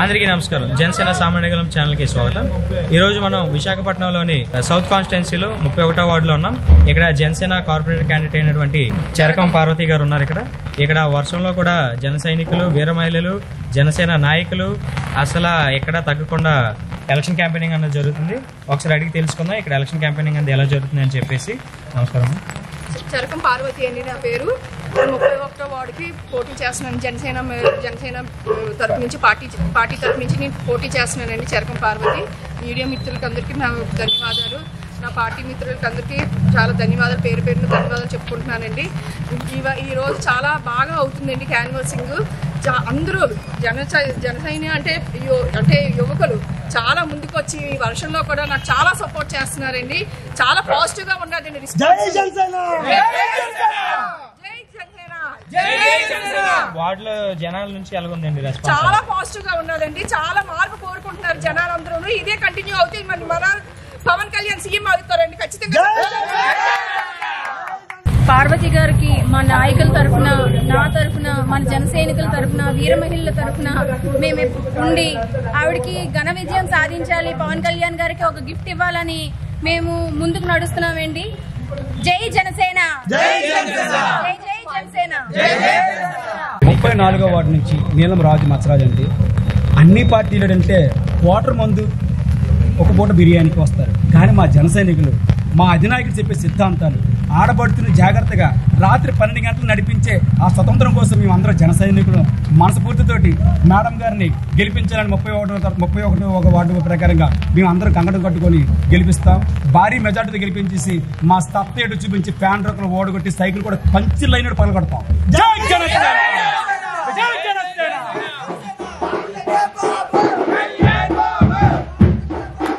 అందరికీ నమస్కారం జనసేన సామాన్యగలం ఛానల్ కి స్వాగతం ఈ రోజు మనం విశాఖపట్నంలోని సౌత్ కాన్స్టిట్యున్సీలో ముప్పై ఒకటో వార్డులో ఉన్నాం ఇక్కడ జనసేన కార్పొరేటర్ క్యాండిడేట్ అయినటువంటి చరకం పార్వతి గారు ఉన్నారు ఇక్కడ ఇక్కడ వర్షంలో కూడా జన సైనికులు వీర మహిళలు జనసేన నాయకులు అసలు ఎక్కడ తగ్గకుండా ఎలక్షన్ క్యాంపెయినింగ్ అన్నది జరుగుతుంది ఒకసారి అడిగి తెలుసుకుందాం ఇక్కడ ఎలక్షన్ క్యాంపెయినింగ్ అనేది ఎలా జరుగుతుంది అని చెప్పేసి నమస్కారం చరకం పార్వతి అండి నా పేరు నేను ముప్పై ఒకటో వార్డుకి పోటీ చేస్తున్నాను జనసేన మే- జనసేన ఆ, తరపు నుంచి పార్టీ పార్టీ తరపు నుంచి నేను పోటీ చేస్తున్నానండి చరకం పార్వతి మీడియా మిత్రులకి అందరికీ నా ధన్యవాదాలు నా పార్టీ మిత్రులకి అందరికీ చాలా ధన్యవాదాలు పేరు పేరున ధన్యవాదాలు చెప్పుకుంటున్నానండి ఇవ ఈ రోజు చాలా బాగా అవుతుందండి క్యాన్వాసింగ్ జా- అందరూ జన జనసైన్య అంటే యు- అంటే యువకులు చాలా ముందుకు వచ్చి ఈ వర్షంలో కూడా నాకు చాలా సపోర్ట్ చేస్తున్నారండి చాలా పాజిటివ్ గా ఉన్నదండి response. జై జనసేన వార్డులో జనాల నుంచి ఎలాగుందండి రెస్పాన్స్ చాలా పాజిటివ్ గా ఉన్నదండి చాలా మార్పు కోరుకుంటున్నారు జనాలందరూ ఇదే కంటిన్యూ అవుతే మన మన పవన్ కళ్యాణ్ సీఎం అవుతారండి ఖచ్చితంగా పార్వతి గారికి మా నాయకుల తరఫున నా తరఫున మన జన సైనికుల తరఫున వీర మహిళల తరఫున మేము ఉండి ఆవిడకి ఘన విజయం సాధించాలి పవన్ కళ్యాణ్ గారికి ఒక గిఫ్ట్ ఇవ్వాలని మేము ముందుకు నడుస్తున్నామండి జై జనసేన జై జై జనసేన ముప్పై నాలుగో వార్డు నుంచి నీలం రాజు మచ్చరాజు అండి అన్ని పార్టీలు అంటే వాటర్ మందు ఒక పూట బిర్యానీకి వస్తారు కానీ మా జన సైనికులు మా అధినాయకుడు చెప్పే సిద్ధాంతాలు ఆడబడుతున్న జాగ్రత్తగా రాత్రి పన్నెండు గంటలు నడిపించే ఆ స్వతంత్రం కోసం మేము అందరం జన సైనికులు మనస్ఫూర్తితోటి మేడం గారిని గెలిపించాలని ముప్పై ఒకటో ముప్పై ఒకటో ఒక వార్డు ప్రకారంగా మేము అందరం కంగడం కట్టుకొని గెలిపిస్తాం భారీ మెజార్టీతో గెలిపించేసి మా సత్తేడు చూపించి ఫ్యాన్ రోకలు ఓడగొట్టి సైకిల్ కూడా పంచి లైన్ పగలగొడతాం జై జనసేన